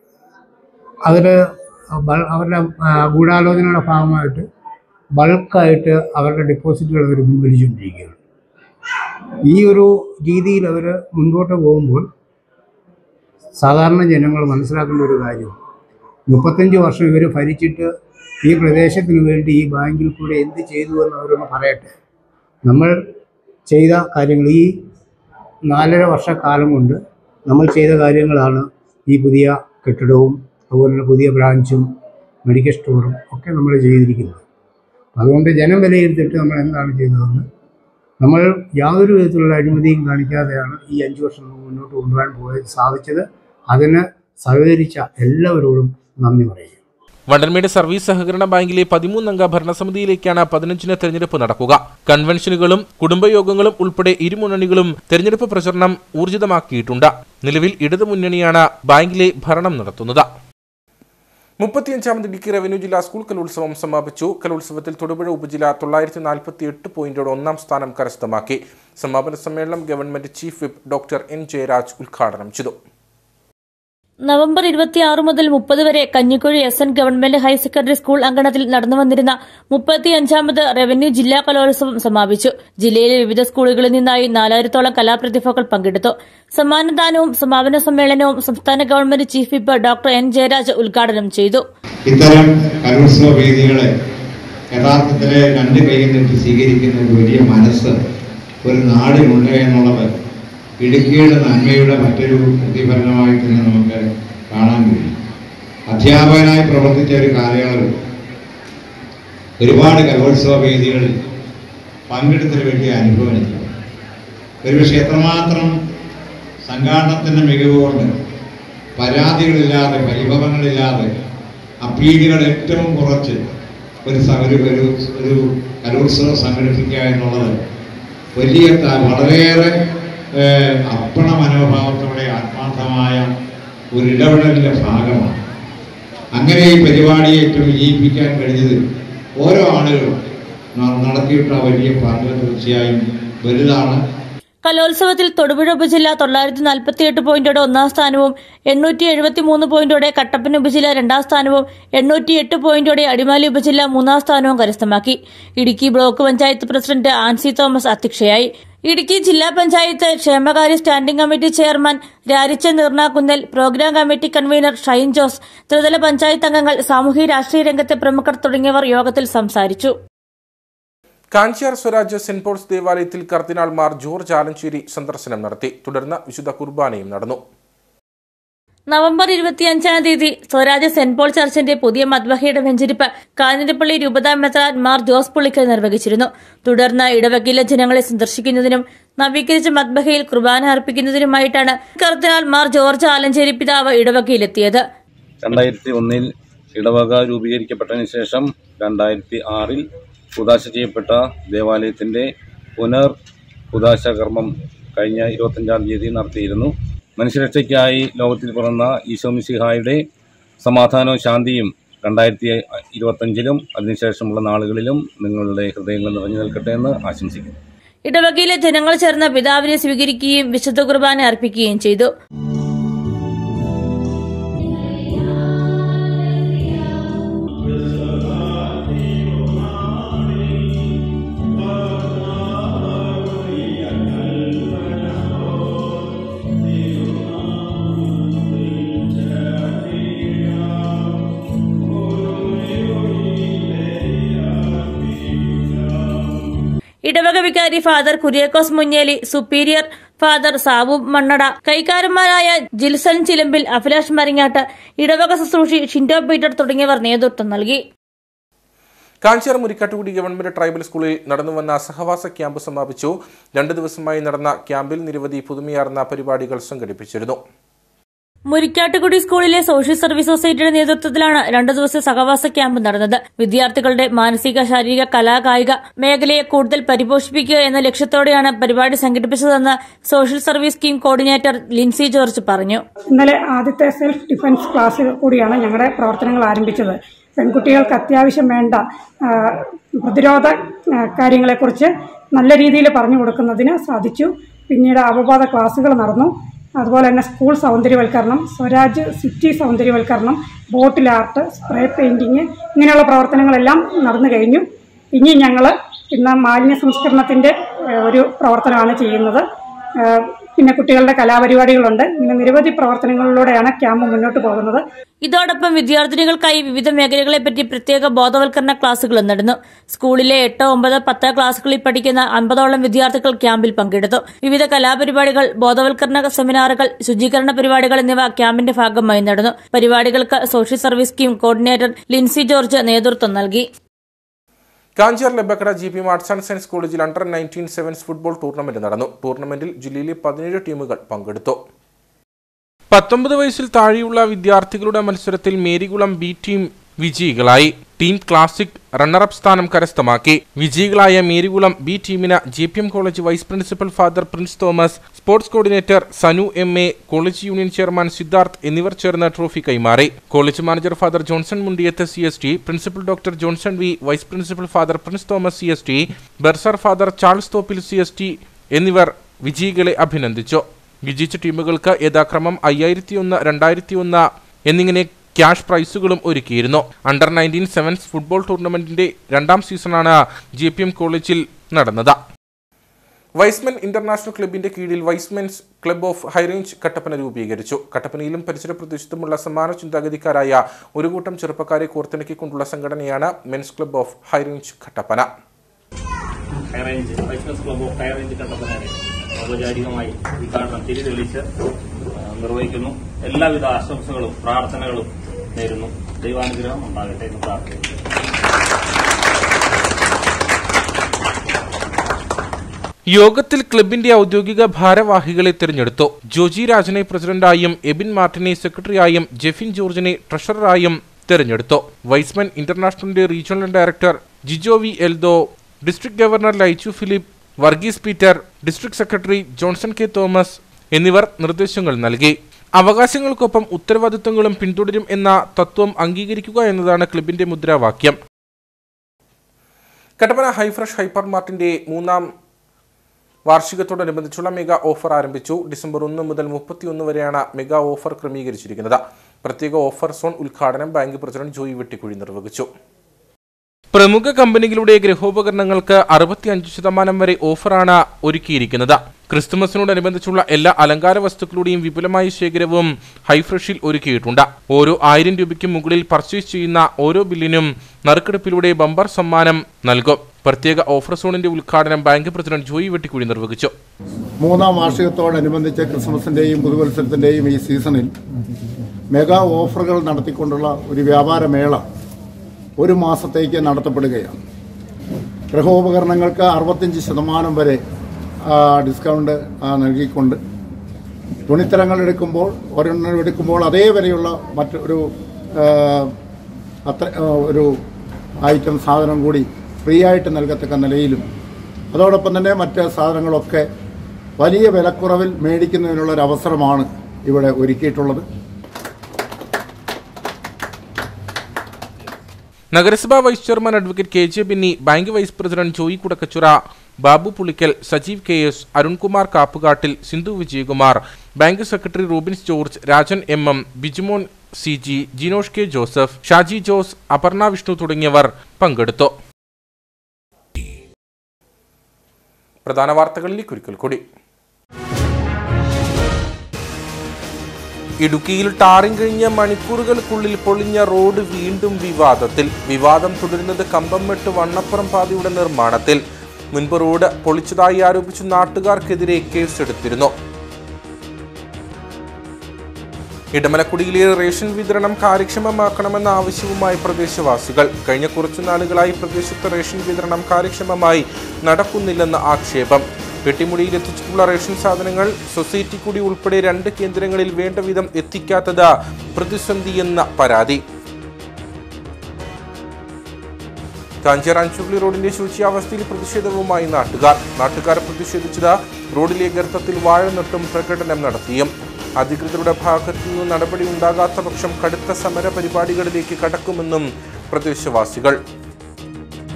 Speaker 11: അവർ അവരുടെ ആ, ഗൂഢാലോചനയുടെ ഭാഗമായിട്ട് ബൾക്കായിട്ട് അവരുടെ ഡെപ്പോസിറ്റുകൾ അവർ പിൻവലിച്ചുകൊണ്ടിരിക്കുകയാണ് ഈ ഒരു രീതിയിൽ അവർ മുൻപോട്ട് പോകുമ്പോൾ സാധാരണ ജനങ്ങൾ മനസ്സിലാക്കേണ്ട ഒരു കാര്യം മുപ്പത്തഞ്ച് വർഷം ഇവർ ഭരിച്ചിട്ട് ഈ പ്രദേശത്തിന് വേണ്ടി ഈ ബാങ്കിൽ കൂടെ എന്ത് ചെയ്തു എന്ന് അവരൊന്ന് പറയട്ടെ നമ്മൾ ചെയ്ത കാര്യങ്ങൾ ഈ നാലര വർഷക്കാലം കൊണ്ട് നമ്മൾ ചെയ്ത കാര്യങ്ങളാണ് ഈ പുതിയ കെട്ടിടവും അതുപോലെ തന്നെ പുതിയ ബ്രാഞ്ചും മെഡിക്കൽ സ്റ്റോറും ഒക്കെ നമ്മൾ ചെയ്തിരിക്കുന്നത് അതുകൊണ്ട് ജനം വിലയിരുത്തിയിട്ട് നമ്മൾ എന്താണ് ചെയ്തതെന്ന് നമ്മൾ യാതൊരു വിധത്തിലുള്ള അഴിമതിയും കാണിക്കാതെയാണ് ഈ അഞ്ച് വർഷം മുന്നോട്ട് കൊണ്ടുപോകാൻ പോയത് സാധിച്ചത് അതിന് സഹകരിച്ച എല്ലാവരോടും നന്ദി പറയുക
Speaker 1: വണ്ടൻമേട് സർവീസ് സഹകരണ ബാങ്കിലെ പതിമൂന്നംഗ ഭരണസമിതിയിലേക്കാണ് പതിനഞ്ചിന് തെരഞ്ഞെടുപ്പ് നടക്കുക കൺവെൻഷനുകളും കുടുംബയോഗങ്ങളും ഉൾപ്പെടെ ഇരുമുന്നണികളും തെരഞ്ഞെടുപ്പ് പ്രചരണം ഊർജിതമാക്കിയിട്ടുണ്ട് നിലവിൽ ഇടതു മുന്നണിയാണ് ബാങ്കിലെ ഭരണം നടത്തുന്നത് മുപ്പത്തിയഞ്ചാമത് ഇടുക്കി റവന്യൂ ജില്ലാ സ്കൂൾ കലോത്സവം സമാപിച്ചു കലോത്സവത്തിൽ തൊടുപുഴ ഉപജില്ല തൊള്ളായിരത്തി നാൽപ്പത്തി എട്ട് പോയിന്റോടെ ഒന്നാം സ്ഥാനം കരസ്ഥമാക്കി സമാപന സമ്മേളനം government chief whip doctor N Jayaraj ഉദ്ഘാടനം ചെയ്തു
Speaker 12: നവംബർ ഇരുപത്തിയാറ് മുതൽ മുപ്പത് വരെ Kanjikuzhi S N government higher secondary school അങ്കണത്തിൽ നടന്നുവന്നിരുന്ന മുപ്പത്തിയഞ്ചാമത് റവന്യൂ ജില്ലാ കലോത്സവം സമാപിച്ചു ജില്ലയിലെ വിവിധ സ്കൂളുകളിൽ നിന്നായി നാലായിരത്തോളം കലാപ്രതിഭകൾ പങ്കെടുത്തു സമ്മാനദാനവും സമാപന സമ്മേളനവും സംസ്ഥാന government chief whip doctor N Jayaraj ഉദ്ഘാടനം ചെയ്തു
Speaker 13: ഇത്തരം കലോത്സവ വേദികളെ യഥാർത്ഥത്തില് രണ്ട് കൈയിൽ നിന്ന് സ്വീകരിക്കുന്ന ഒരു വലിയ മനസ്സ് ഒരു നാടിനുണ്ട് എന്നുള്ളത് ഇടുക്കിയുടെ നന്മയുടെ മറ്റൊരു പ്രതിഫലനമായിട്ട് തന്നെ നമുക്ക് കാണാൻ കഴിയും അധ്യാപകനായി പ്രവർത്തിച്ച ഒരു കാലയളവിൽ ഒരുപാട് കലോത്സവ വേദികളിൽ പങ്കെടുത്തൊരു വലിയ അനുഭവം എനിക്ക് ഒരുപക്ഷെ എത്രമാത്രം സംഘാടനത്തിൻ്റെ മികവ് കൊണ്ട് പരാതികളില്ലാതെ പരിഭവങ്ങളില്ലാതെ അപ്പീലുകൾ ഏറ്റവും കുറച്ച് ഒരു സ- ഒരു ഒരു ഒരു കലോത്സവം സംഘടിപ്പിക്കുക എന്നുള്ളത് വലിയ ത- വളരെയേറെ ഏഹ്, അർപ്പണ മനോഭാവത്തോടെ ആത്മാർത്ഥമായ ഒരു ഇടപെടലിൻ്റെ ഭാഗമാണ് അങ്ങനെ ഈ പരിപാടിയെ ഏറ്റവും വിജയിപ്പിക്കാൻ കഴിഞ്ഞത് ഓരോ ആളുകളും ന- നടത്തിയിട്ടുള്ള വലിയ പങ്ക് തീർച്ചയായും വലുതാണ്
Speaker 12: കലോത്സവത്തിൽ തൊടുപുഴ ഉപജില്ല തൊള്ളായിരത്തി നാൽപ്പത്തിയെട്ട് പോയിന്റോടെ ഒന്നാം സ്ഥാനവും എണ്ണൂറ്റി എഴുപത്തി മൂന്ന് പോയിന്റോടെ കട്ടപ്പന ഉപജില്ല രണ്ടാം സ്ഥാനവും എണ്ണൂറ്റി എട്ട് പോയിന്റോടെ അടിമാലി ഉപജില്ല മൂന്നാം സ്ഥാനവും കരസ്ഥമാക്കി ഇടുക്കി ബ്ലോക്ക് പഞ്ചായത്ത് പ്രസിഡന്റ് ആൻസി തോമസ് അധ്യക്ഷയായി ഇടുക്കി ജില്ലാ പഞ്ചായത്ത് ക്ഷേമകാര്യ സ്റ്റാൻഡിംഗ് കമ്മിറ്റി ചെയർമാൻ രാരിച്ച നിർണാകുന്നൽ programme committee convener Shine Jose ത്രിതല പഞ്ചായത്ത് അംഗങ്ങൾ സാമൂഹ്യ രാഷ്ട്രീയ രംഗത്തെ പ്രമുഖർ തുടങ്ങിയവർ യോഗത്തിൽ സംസാരിച്ചു
Speaker 1: കാഞ്ചിയാർ സ്വരാജ് സെന്റ് പോൾസ് ദേവാലയത്തിൽ കർദിനാൾ മാർ ജോർജ് ആലഞ്ചേരി സന്ദർശനം നടത്തി തുടർന്ന് വിശുദ്ധ കുർബാനയും നടന്നു
Speaker 12: നവംബർ ഇരുപത്തിയഞ്ചാം തീയതി സ്വരാജ് സെന്റ് പോൾ ചർച്ചിന്റെ പുതിയ മദ്ബഹയുടെ വെഞ്ചരിപ്പ് കാഞ്ഞിരപ്പള്ളി രൂപതാ മെത്രാൻ മാർ ജോസ് പുള്ളിക്കൽ നിർവഹിച്ചിരുന്നു തുടർന്ന് ഇടവകയിലെ ജനങ്ങളെ സന്ദർശിക്കുന്നതിനും നവീകരിച്ച മദ്ബഹയിൽ കുർബാന അർപ്പിക്കുന്നതിനുമായിട്ടാണ് കർദിനാൾ മാർ ജോർജ് ആലഞ്ചേരി പിതാവ് ഇടവകയിലെത്തിയത്
Speaker 14: രണ്ടായിരത്തി ഒന്നിൽ ഇടവക രൂപീകരിക്കപ്പെട്ടതിന് ശേഷം രണ്ടായിരത്തി ആറിൽ ഉദാശ ചെയ്യപ്പെട്ട ദേവാലയത്തിൻ്റെ പുനർ ഉദാശ കർമ്മം കഴിഞ്ഞ ഇരുപത്തഞ്ചാം തീയതി നടത്തിയിരുന്നു മനുഷ്യരക്ഷയ്ക്കായി ലോകത്തിൽ പിറന്ന ഈശോമിസിഹായുടെ സമാധാനവും ശാന്തിയും രണ്ടായിരത്തി ഇരുപത്തഞ്ചിലും അതിനുശേഷമുള്ള നാളുകളിലും നിങ്ങളുടെ ഹൃദയങ്ങൾ നിറഞ്ഞു നിൽക്കട്ടെ എന്ന് ആശംസിക്കുന്നു
Speaker 12: ഇടവകയിലെ ജനങ്ങൾ ചേർന്ന് പിതാവിനെ സ്വീകരിക്കുകയും വിശുദ്ധ കുർബാന അർപ്പിക്കുകയും ചെയ്തു ഇടവക വികാരി father Kuriakose Muncheli superior father Sabu Mannada കൈക്കാരന്മാരായ ജിൽസൺ ചിലമ്പിൽ അഭിലാഷ് മരിങ്ങാട്ട് ഇടവക ശുശ്രൂഷി ഷിൻഡോ പീറ്റർ തുടങ്ങിയവർ നേതൃത്വം നൽകി
Speaker 1: കാഞ്ചാർ മുരിക്കാട്ടുകുടി ഗവൺമെന്റ് ട്രൈബൽ സ്കൂളിൽ നടന്നുവന്ന സഹവാസ ക്യാമ്പ് സമാപിച്ചു രണ്ട് ദിവസമായി നടന്ന ക്യാമ്പിൽ നിരവധി പുതുമയാർന്ന പരിപാടികൾ സംഘടിപ്പിച്ചിരുന്നു
Speaker 12: മുരിക്കാട്ടുകുടി സ്കൂളിലെ സോഷ്യൽ സർവീസ് സൊസൈറ്റിയുടെ നേതൃത്വത്തിലാണ് രണ്ടു ദിവസത്തെ സഹവാസ ക്യാമ്പ് നടന്നത് വിദ്യാർത്ഥികളുടെ മാനസിക ശാരീരിക കലാകായിക മേഖലയെ കൂടുതൽ പരിപോഷിപ്പിക്കുക എന്ന ലക്ഷ്യത്തോടെയാണ് പരിപാടി സംഘടിപ്പിച്ചതെന്ന് social service scheme coordinator Lincy George പറഞ്ഞു
Speaker 15: ഇന്നലെ ആദ്യത്തെ സെൽഫ് ഡിഫൻസ് ക്ലാസ്സിൽ കൂടിയാണ് ഞങ്ങളുടെ പ്രവർത്തനങ്ങൾ ആരംഭിച്ചത് പെൺകുട്ടികൾക്ക് അത്യാവശ്യം വേണ്ട ആ, പ്രതിരോധ ആ, കാര്യങ്ങളെക്കുറിച്ച് നല്ല രീതിയിൽ പറഞ്ഞു കൊടുക്കുന്നതിന് സാധിച്ചു പിന്നീട് അവബോധ ക്ലാസ്സുകൾ നടന്നു അതുപോലെ തന്നെ സ്കൂൾ സൗന്ദര്യവൽക്കരണം സ്വരാജ് സിറ്റി സൗന്ദര്യവൽക്കരണം ബോട്ടിൽ ആർട്ട് സ്പ്രേ പെയിൻറ്റിങ് ഇങ്ങനെയുള്ള പ്രവർത്തനങ്ങളെല്ലാം നടന്നു കഴിഞ്ഞു ഇനി ഞങ്ങൾ ഇന്ന് മാലിന്യ സംസ്കരണത്തിൻ്റെ ഏഹ്, ഒരു പ്രവർത്തനമാണ് ചെയ്യുന്നത് ഏഹ്, പിന്നെ കുട്ടികളുടെ കലാപരിപാടികളുണ്ട് ഇങ്ങനെ നിരവധി പ്രവർത്തനങ്ങളിലൂടെയാണ് ക്യാമ്പ് മുന്നോട്ട് പോകുന്നത്
Speaker 12: ഇതോടൊപ്പം വിദ്യാർത്ഥിനികൾക്കായി വിവിധ മേഖലകളെപ്പറ്റി പ്രത്യേക ബോധവൽക്കരണ ക്ലാസുകളും നടന്നു സ്കൂളിലെ എട്ട് ഒമ്പത് പത്ത് ക്ലാസുകളിൽ പഠിക്കുന്ന അമ്പതോളം വിദ്യാർത്ഥികൾ ക്യാമ്പിൽ പങ്കെടുത്തു വിവിധ കലാപരിപാടികൾ ബോധവൽക്കരണ സെമിനാറുകൾ ശുചീകരണ പരിപാടികൾ എന്നിവ ക്യാമ്പിന്റെ ഭാഗമായി നടന്നു പരിപാടികൾക്ക് social service scheme coordinator Lincy George നേതൃത്വം നൽകി
Speaker 1: Kanjar Labbakkada G P arts and science കോളേജിൽ under nineteen sevens football tournament നടന്നു ടൂർണമെന്റിൽ ജില്ലയിലെ പതിനേഴ് ടീമുകൾ പങ്കെടുത്തു പത്തൊമ്പത് വയസ്സിൽ താഴെയുള്ള വിദ്യാർത്ഥികളുടെ മത്സരത്തിൽ മേരികുളം ബി ടീം വിജയികളായി ടീം ക്ലാസിക് റണ്ണറപ്പ് സ്ഥാനം കരസ്ഥമാക്കി വിജയികളായ മേരികുളം ബി ടീമിന് J P M college vice principal father Prince Thomas sports coordinator Sanu M A college union chairman Siddharth എന്നിവർ ചേർന്ന് ട്രോഫി കൈമാറി college manager father Johnson Mundiyath C S T principal doctor Johnson V vice principal father Prince Thomas C S T bursar father Charles Thoppil C S T എന്നിവർ വിജയികളെ അഭിനന്ദിച്ചു വിജയിച്ച ടീമുകൾക്ക് യഥാക്രമം അയ്യായിരത്തി ഒന്ന് രണ്ടായിരത്തി ഒന്ന് എന്നിങ്ങനെ ക്യാഷ് പ്രൈസുകളും ഒരുക്കിയിരുന്നു അണ്ടർ നയൻറ്റീൻ സെവൻസ് ഫുട്ബോൾ ടൂർണമെന്റിന്റെ രണ്ടാം സീസണാണ് ജെ പി എം കോളേജിൽ നടന്നത് വൈസ്മെൻ ഇന്റർനാഷണൽ ക്ലബിന്റെ കീഴിൽ Y's Men's club of high range Kattappana രൂപീകരിച്ചു കട്ടപ്പനയിലും പരിസര പ്രദേശത്തുമുള്ള സമാന ചിന്താഗതിക്കാരായ ഒരു കൂട്ടം ചെറുപ്പക്കാരെ കോർത്തിണക്കിക്കൊണ്ടുള്ള സംഘടനയാണ് men's club of high range Kattappana
Speaker 16: high range business club of high range കട്ടപ്പനയുടെ ഔപചാരികമായി ഉദ്ഘാടനം തിരിതെളിച്ച് ആ, നിർവഹിക്കുന്നു എല്ലാവിധ ആശംസകളും പ്രാർത്ഥനകളും നേരുന്നു ദൈവാനുഗ്രഹം ഉണ്ടാകട്ടെ എന്ന് പ്രാർത്ഥിക്കുന്നു
Speaker 1: യോഗത്തിൽ ക്ലബിന്റെ ഔദ്യോഗിക ഭാരവാഹികളെ തിരഞ്ഞെടുത്തു ജോജി രാജനെ പ്രസിഡന്റായും എബിൻ മാർട്ടിനെ സെക്രട്ടറിയായും ജെഫിൻ ജോർജിനെ ട്രഷററായും തിരഞ്ഞെടുത്തു വൈസ്മൻ ഇന്റർനാഷണലിന്റെ regional director Jijo V Eldho district governor Laichu Philip Varghese Peter district secretary Johnson K Thomas എന്നിവർ നിർദ്ദേശങ്ങൾ നൽകി അവകാശങ്ങൾക്കൊപ്പം ഉത്തരവാദിത്തങ്ങളും പിന്തുടരും എന്ന തത്വം അംഗീകരിക്കുക എന്നതാണ് ക്ലബിന്റെ മുദ്രാവാക്യം കട്ടപ്പന ഹൈഫ്രഷ് ഹൈപ്പർ മാർട്ടിന്റെ മൂന്നാം വാർഷികത്തോടനുബന്ധിച്ചുള്ള മെഗാ ഓഫർ ആരംഭിച്ചു ഡിസംബർ ഒന്ന് മുതൽ മുപ്പത്തിയൊന്ന് വരെയാണ് മെഗാ ഓഫർ ക്രമീകരിച്ചിരിക്കുന്നത് പ്രത്യേക ഓഫർ സോൺ ഉദ്ഘാടനം ബാങ്ക് പ്രസിഡന്റ് ജോയി വെട്ടിക്കുഴി നിർവഹിച്ചു പ്രമുഖ കമ്പനികളുടെ ഗൃഹോപകരണങ്ങൾക്ക് അറുപത്തിയഞ്ച് ശതമാനം വരെ ഓഫറാണ് ഒരുക്കിയിരിക്കുന്നത് ക്രിസ്തുമസിനോടനുബന്ധിച്ചുള്ള എല്ലാ അലങ്കാര വസ്തുക്കളുടെയും വിപുലമായ ശേഖരവും ഹൈഫ്രഷിൽ ഒരുക്കിയിട്ടുണ്ട് ഓരോ ആയിരം രൂപയ്ക്ക് മുകളിൽ പർച്ചേസ് ചെയ്യുന്ന ഓരോ ബില്ലിനും നറുക്കെടുപ്പിലൂടെ ബമ്പർ സമ്മാനം നൽകും പ്രത്യേക ഓഫർ സോണിന്റെ ഉദ്ഘാടനം ബാങ്ക് പ്രസിഡന്റ് ജോയി വെട്ടിക്കുഴി നിർവഹിച്ചു
Speaker 10: മൂന്നാം വാർഷികത്തോടനുബന്ധിച്ച് ക്രിസ്മസിന്റെയും പുതുവത്സരത്തിന്റെയും ഈ സീസണിൽ മെഗാ ഓഫറുകൾ നടത്തിക്കൊണ്ടുള്ള ഒരു വ്യാപാര മേള ഒരു മാസത്തേക്ക് നടത്തപ്പെടുകയാണ് ഗൃഹോപകരണങ്ങൾക്ക് അറുപത്തഞ്ച് ശതമാനം വരെ ആ, ഡിസ്കൗണ്ട് ആ, നൽകിക്കൊണ്ട് തുണിത്തരങ്ങൾ എടുക്കുമ്പോൾ ഒരെണ്ണം എടുക്കുമ്പോൾ അതേ വരെയുള്ള മറ്റൊരു ആ, അത്ര ആ, ഒരു ഐറ്റം സാധനം കൂടി ഫ്രീ ആയിട്ട് നൽകത്തക്ക നിലയിലും അതോടൊപ്പം തന്നെ മറ്റ് സാധനങ്ങളൊക്കെ വലിയ വിലക്കുറവിൽ മേടിക്കുന്നതിനുള്ള ഒരു അവസരമാണ് ഇവിടെ ഒരുക്കിയിട്ടുള്ളത്
Speaker 1: നഗരസഭാ vice chairman advocate K J Binny bank vice president Joy Kudakkachira Babu Pulickal Sajeev K S Arunkumar Kappukattil Sindhu Vijayakumar bank secretary Rubins George Rajan M M Bijumon C G Jinosh K Joseph Shaji Jose Aparna Vishnu തുടങ്ങിയവർ പങ്കെടുത്തു പ്രധാന വാർത്തകളിലേക്ക് ഒരിക്കൽ കൂടി ഇടുക്കിയിൽ ടാറിങ് കഴിഞ്ഞ മണിക്കൂറുകൾക്കുള്ളിൽ പൊളിഞ്ഞ റോഡ് വീണ്ടും വിവാദത്തിൽ വിവാദം തുടരുന്നത് കമ്പംമെട്ട് വണ്ണപ്പുറം പാതയുടെ നിർമ്മാണത്തിൽ മുൻപ് റോഡ് പൊളിച്ചതായി ആരോപിച്ച് നാട്ടുകാർക്കെതിരെ കേസെടുത്തിരുന്നു ഇടമലക്കുടിയിലെ റേഷൻ വിതരണം കാര്യക്ഷമമാക്കണമെന്ന ആവശ്യവുമായി പ്രദേശവാസികൾ കഴിഞ്ഞ കുറച്ചു നാളുകളായി പ്രദേശത്ത് റേഷൻ വിതരണം കാര്യക്ഷമമായി നടക്കുന്നില്ലെന്ന ആക്ഷേപം പെട്ടിമുടിയിൽ എത്തിച്ചിട്ടുള്ള റേഷൻ സാധനങ്ങൾ സൊസൈറ്റി കൂടി ഉൾപ്പെടെ രണ്ട് കേന്ദ്രങ്ങളിൽ വേണ്ട വിധം എത്തിക്കാത്തത് പ്രതിസന്ധിയെന്ന പരാതി കാഞ്ചിയാർ അഞ്ചുള്ളി റോഡിന്റെ ശുചിയാവസ്ഥയിൽ പ്രതിഷേധവുമായി നാട്ടുകാർ നാട്ടുകാർ പ്രതിഷേധിച്ചത് റോഡിലെ ഗർത്തത്തിൽ വാഴ നട്ടും പ്രകടനം നടത്തിയും അധികൃതരുടെ ഭാഗത്തു നിന്ന് നടപടി ഉണ്ടാകാത്ത പക്ഷം കടുത്ത സമര പരിപാടികളിലേക്ക് കടക്കുമെന്നും പ്രദേശവാസികൾ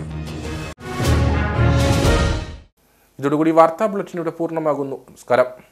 Speaker 1: ഇതോടുകൂടി വാർത്താ ബുള്ളറ്റിൻ ഇവിടെ പൂർണ്ണമാകുന്നു നമസ്കാരം